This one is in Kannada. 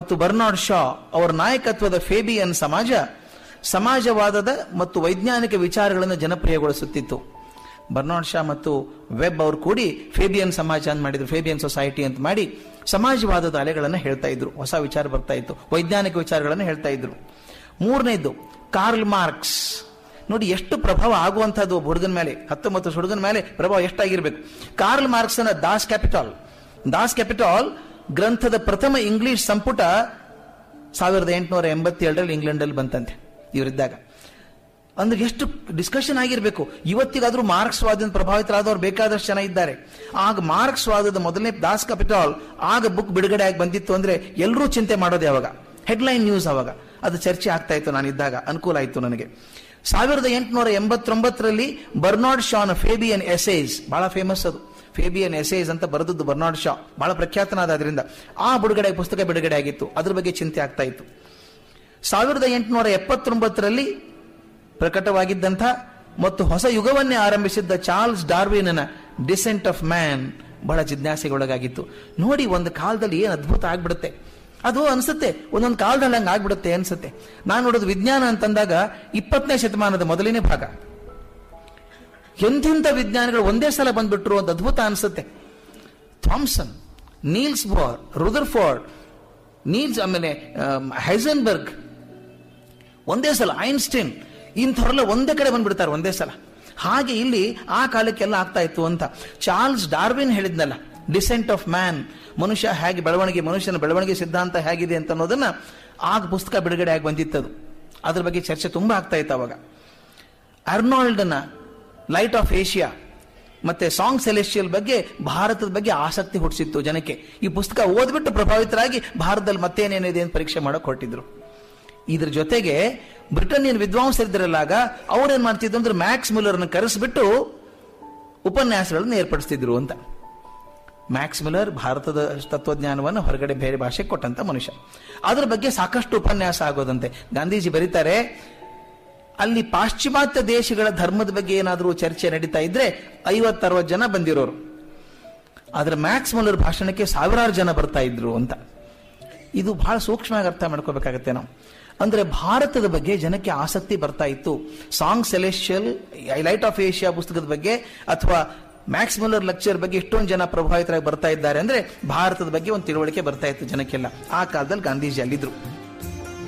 ಮತ್ತು ಬರ್ನಾರ್ಡ್ ಶಾ ಅವರ ನಾಯಕತ್ವದ ಫೇಬಿಯನ್ ಸಮಾಜ ಸಮಾಜವಾದದ ಮತ್ತು ವೈಜ್ಞಾನಿಕ ವಿಚಾರಗಳನ್ನು ಜನಪ್ರಿಯಗೊಳಿಸುತ್ತಿತ್ತು ಬರ್ನಾರ್ಡ್ ಶಾ ಮತ್ತು ವೆಬ್ ಅವರು ಕೂಡಿ ಫೇಬಿಯನ್ ಸಮಾಜ ಅಂತ ಮಾಡಿದ್ರು ಫೇಬಿಯನ್ ಸೊಸೈಟಿ ಅಂತ ಮಾಡಿ ಸಮಾಜವಾದದ ಅಲೆಗಳನ್ನು ಹೇಳ್ತಾ ಇದ್ರು ಹೊಸ ವಿಚಾರ ಬರ್ತಾ ಇತ್ತು ವೈಜ್ಞಾನಿಕ ವಿಚಾರಗಳನ್ನು ಹೇಳ್ತಾ ಇದ್ರು ಮೂರನೇದು ಕಾರ್ಲ್ ಮಾರ್ಕ್ಸ್ ನೋಡಿ ಎಷ್ಟು ಪ್ರಭಾವ ಆಗುವಂತಹದ್ದು ಒಬ್ಬ ಹುಡುಗನ ಮೇಲೆ ಹತ್ತೊಂಬತ್ತು ವರ್ಷ ಹುಡುಗನ ಮೇಲೆ ಪ್ರಭಾವ ಎಷ್ಟಾಗಿರ್ಬೇಕು ಕಾರ್ಲ್ ಮಾರ್ಕ್ಸ್ನ ದಾಸ್ ಕ್ಯಾಪಿಟಾಲ್ ದಾಸ್ ಕ್ಯಾಪಿಟಾಲ್ ಗ್ರಂಥದ ಪ್ರಥಮ ಇಂಗ್ಲಿಷ್ ಸಂಪುಟ ಸಾವಿರದ ಎಂಟುನೂರ ಎಂಬತ್ತೇಳರಲ್ಲಿ ಇಂಗ್ಲೆಂಡಲ್ಲಿ ಬಂತಂತೆ ಇವರಿದ್ದಾಗ ಅಂದ್ರೆ ಎಷ್ಟು ಡಿಸ್ಕಷನ್ ಆಗಿರಬೇಕು ಇವತ್ತಿಗಾದ್ರೂ ಮಾರ್ಕ್ಸ್ ವಾದದಿಂದ ಪ್ರಭಾವಿತರಾದವರು ಬೇಕಾದಷ್ಟು ಜನ ಇದ್ದಾರೆ ಆಗ ಮಾರ್ಕ್ಸ್ ವಾದದ ಮೊದಲನೇ ದಾಸ್ ಕ್ಯಾಪಿಟಾಲ್ ಆಗ ಬುಕ್ ಬಿಡುಗಡೆ ಆಗಿ ಬಂದಿತ್ತು ಅಂದ್ರೆ ಎಲ್ಲರೂ ಚಿಂತೆ ಮಾಡೋದು ಯಾವಾಗ ಹೆಡ್ಲೈನ್ ನ್ಯೂಸ್ ಅವಾಗ ಅದು ಚರ್ಚೆ ಆಗ್ತಾ ಇತ್ತು ನಾನು ಇದ್ದಾಗ ಅನುಕೂಲ ಆಯಿತು ನನಗೆ ಸಾವಿರದ ಎಂಟುನೂರ ಎಂಬತ್ತೊಂಬತ್ತರಲ್ಲಿ ಬರ್ನಾರ್ಡ್ ಶಾನ್ ಫೇಬಿಯನ್ ಎಸೇಸ್ ಬಹಳ ಫೇಮಸ್ ಅದು ಫೇಬಿಯನ್ ಎಸೇಸ್ ಅಂತ ಬರೆದದ್ದು ಬರ್ನಾರ್ಡ್ ಶಾ ಬಹಳ ಪ್ರಖ್ಯಾತನಾದ ಅದರಿಂದ ಆ ಬಿಡುಗಡೆ ಪುಸ್ತಕ ಬಿಡುಗಡೆ ಆಗಿತ್ತು ಅದ್ರ ಬಗ್ಗೆ ಚಿಂತೆ ಆಗ್ತಾ ಇತ್ತು ಸಾವಿರದ ಎಂಟುನೂರ ಎಪ್ಪತ್ತೊಂಬತ್ತರಲ್ಲಿ ಪ್ರಕಟವಾಗಿದ್ದಂಥ ಮತ್ತು ಹೊಸ ಯುಗವನ್ನೇ ಆರಂಭಿಸಿದ್ದ ಚಾರ್ಲ್ಸ್ ಡಾರ್ವಿನ್ನ ಡಿಸೆಂಟ್ ಆಫ್ ಮ್ಯಾನ್ ಬಹಳ ಜಿಜ್ಞಾಸೆಗೊಳಗಾಗಿತ್ತು ನೋಡಿ ಒಂದು ಕಾಲದಲ್ಲಿ ಏನು ಅದ್ಭುತ ಆಗ್ಬಿಡುತ್ತೆ ಅದು ಅನ್ಸುತ್ತೆ ಒಂದೊಂದು ಕಾಲದಲ್ಲಿ ಹಂಗೆ ಆಗ್ಬಿಡುತ್ತೆ ಅನ್ಸುತ್ತೆ ನಾನು ನೋಡೋದು ವಿಜ್ಞಾನ ಅಂತಂದಾಗ ಇಪ್ಪತ್ತನೇ ಶತಮಾನದ ಮೊದಲನೇ ಭಾಗ ಎಂಥೆಂಥ ವಿಜ್ಞಾನಿಗಳು ಒಂದೇ ಸಲ ಬಂದ್ಬಿಟ್ರು ಅಂತ ಅದ್ಭುತ ಅನ್ಸುತ್ತೆ Thomson Niels Bohr Rutherford Niels ಆಮೇಲೆ ಹೈಸನ್ಬರ್ಗ್ ಒಂದೇ ಸಲ ಐನ್ಸ್ಟೈನ್ ಇಂಥವ್ರೆಲ್ಲ ಒಂದೇ ಕಡೆ ಬಂದ್ಬಿಡ್ತಾರೆ ಒಂದೇ ಸಲ ಹಾಗೆ ಇಲ್ಲಿ ಆ ಕಾಲಕ್ಕೆಲ್ಲ ಆಗ್ತಾ ಇತ್ತು ಅಂತ ಚಾರ್ಲ್ಸ್ ಡಾರ್ವಿನ್ ಹೇಳಿದ್ನಲ್ಲ ಡಿಸೆಂಟ್ ಆಫ್ ಮ್ಯಾನ್ ಮನುಷ್ಯ ಹೇಗೆ ಬೆಳವಣಿಗೆ ಮನುಷ್ಯನ ಬೆಳವಣಿಗೆ ಸಿದ್ಧಾಂತ ಹೇಗಿದೆ ಅಂತ ಅನ್ನೋದನ್ನ ಆಗ ಪುಸ್ತಕ ಬಿಡುಗಡೆ ಆಗಿ ಬಂದಿತ್ತದು ಅದ್ರ ಬಗ್ಗೆ ಚರ್ಚೆ ತುಂಬಾ ಆಗ್ತಾ ಇತ್ತು ಅವಾಗ ಅರ್ನಾಲ್ಡ್ನ ಲೈಟ್ ಆಫ್ ಏಷ್ಯಾ ಮತ್ತೆ ಸಾಂಗ್ ಸೆಲೆಸ್ಟಿಯಲ್ ಬಗ್ಗೆ ಭಾರತದ ಬಗ್ಗೆ ಆಸಕ್ತಿ ಹುಟ್ಟಿಸಿತ್ತು ಜನಕ್ಕೆ ಈ ಪುಸ್ತಕ ಓದ್ಬಿಟ್ಟು ಪ್ರಭಾವಿತರಾಗಿ ಭಾರತದಲ್ಲಿ ಮತ್ತೇನೇನಿದೆ ಅಂತ ಪರೀಕ್ಷೆ ಮಾಡಕ್ ಹೊರಟಿದ್ರು ಇದ್ರ ಜೊತೆಗೆ ಬ್ರಿಟನ್ನಿಯನ್ ವಿದ್ವಾಂಸರಿದ್ದರಲ್ಲಾಗ ಅವ್ರೇನ್ ಮಾಡ್ತಿದ್ರು ಅಂದ್ರೆ ಮ್ಯಾಕ್ಸ್ ಮಿಲ್ಲರ್ನ ಕರೆಸ್ಬಿಟ್ಟು ಉಪನ್ಯಾಸಗಳನ್ನು ಏರ್ಪಡಿಸ್ತಿದ್ರು ಅಂತ ಮ್ಯಾಕ್ಸ್ ಮಿಲ್ಲರ್ ಭಾರತದ ತತ್ವಜ್ಞಾನವನ್ನು ಹೊರಗಡೆ ಬೇರೆ ಭಾಷೆಗೆ ಕೊಟ್ಟಂತ ಮನುಷ್ಯ ಅದರ ಬಗ್ಗೆ ಸಾಕಷ್ಟು ಉಪನ್ಯಾಸ ಆಗೋದಂತೆ ಗಾಂಧೀಜಿ ಬರೀತಾರೆ ಅಲ್ಲಿ ಪಾಶ್ಚಿಮಾತ್ಯ ದೇಶಗಳ ಧರ್ಮದ ಬಗ್ಗೆ ಏನಾದರೂ ಚರ್ಚೆ ನಡೀತಾ ಇದ್ರೆ ಐವತ್ತರವತ್ತು ಜನ ಬಂದಿರೋರು ಆದ್ರೆ ಮ್ಯಾಕ್ಸ್ ಮುಲ್ಲರ್ ಭಾಷಣಕ್ಕೆ ಸಾವಿರಾರು ಜನ ಬರ್ತಾ ಇದ್ರು ಅಂತ ಇದು ಬಹಳ ಸೂಕ್ಷ್ಮವಾಗಿ ಅರ್ಥ ಮಾಡ್ಕೋಬೇಕಾಗತ್ತೆ ನಾವು ಅಂದ್ರೆ ಭಾರತದ ಬಗ್ಗೆ ಜನಕ್ಕೆ ಆಸಕ್ತಿ ಬರ್ತಾ ಇತ್ತು song celestial light of Asia ಪುಸ್ತಕದ ಬಗ್ಗೆ ಅಥವಾ ಮ್ಯಾಕ್ಸ್ ಮುಲ್ಲರ್ ಲೆಕ್ಚರ್ ಬಗ್ಗೆ ಇಷ್ಟೊಂದು ಜನ ಪ್ರಭಾವಿತರಾಗಿ ಬರ್ತಾ ಇದ್ದಾರೆ ಅಂದ್ರೆ ಭಾರತದ ಬಗ್ಗೆ ಒಂದು ತಿಳುವಳಿಕೆ ಬರ್ತಾ ಇತ್ತು ಜನಕ್ಕೆಲ್ಲ ಆ ಕಾಲದಲ್ಲಿ ಗಾಂಧೀಜಿ ಅಲ್ಲಿದ್ರು